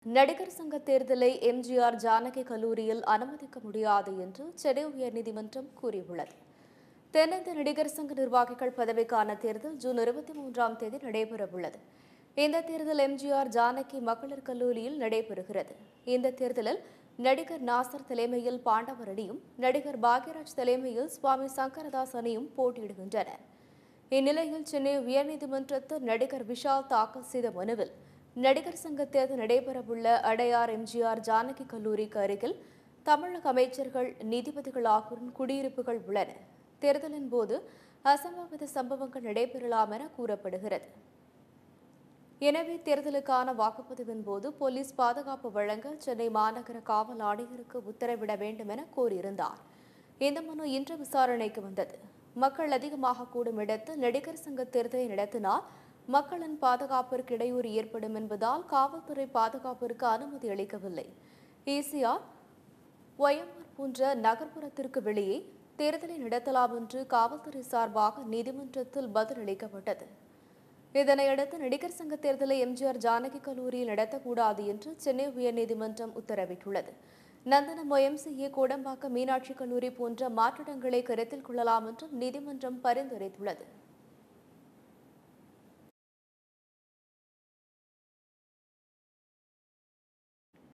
நடிகர் சங்க தேர்தலை எம்ஜிஆர் ஜானகி கல்லூரியில் அனுமதிக்க முடியாது என்று சென்னை உயர்நீதிமன்றம் கூறியுள்ளது தென்னிந்திய நடிகர் சங்க நிர்வாகிகள் பதவிக்கான தேர்தல் ஜூன் இருபத்தி மூன்றாம் தேதி நடைபெறவுள்ளது இந்த தேர்தல் எம்ஜிஆர் ஜானகி மகளிர் கல்லூரியில் நடைபெறுகிறது இந்த தேர்தலில் நடிகர் நாசர் தலைமையில் பாண்டவர் அணியும் நடிகர் பாக்யராஜ் தலைமையில் சுவாமி சங்கரதாஸ் அணியும் போட்டியிடுகின்றனர் இந்நிலையில் சென்னை உயர்நீதிமன்றத்தில் நடிகர் விஷால் தாக்கல் செய்த மனுவில் நடிகர் சங்க தேர்தல் நடைபெறவுள்ள அடையார் எம்ஜிஆர் ஜானகி கல்லூரிக்கு அருகில் தமிழக அமைச்சர்கள் நீதிபதிகள் ஆகியோரின் குடியிருப்புகள் உள்ளன தேர்தலின் போது அசம்பாவித சம்பவங்கள் நடைபெறலாம் என கூறப்படுகிறது எனவே தேர்தலுக்கான வாக்குப்பதிவின் போது போலீஸ் பாதுகாப்பு வழங்க சென்னை மாநகர காவல் ஆணையருக்கு உத்தரவிட வேண்டும் என கோரியிருந்தார் இந்த மனு இன்று விசாரணைக்கு வந்தது மக்கள் அதிகமாக கூடும் இடத்தில் நடிகர் சங்க தேர்தலை நடத்தினால் மக்களின் பாதுகாப்பிற்கு இடையூறு ஏற்படும் என்பதால் காவல்துறை பாதுகாப்பிற்கு அனுமதி அளிக்கவில்லை ஈசிஆர் ஒயம்ஆர் போன்ற நகர்ப்புறத்திற்கு வெளியே தேர்தலை நடத்தலாம் என்று காவல்துறை சார்பாக நீதிமன்றத்தில் பதில் அளிக்கப்பட்டது இதனையடுத்து நடிகர் சங்க தேர்தலை எம்ஜிஆர் ஜானகி கல்லூரியில் நடத்தக்கூடாது என்று சென்னை உயர்நீதிமன்றம் உத்தரவிட்டுள்ளது நந்தனம் ஒயம்சிஏ கோடம்பாக்கம் மீனாட்சி கல்லூரி போன்ற மாற்றிடங்களை கருத்தில் கொள்ளலாம் என்றும் நீதிமன்றம் பரிந்துரைத்துள்ளது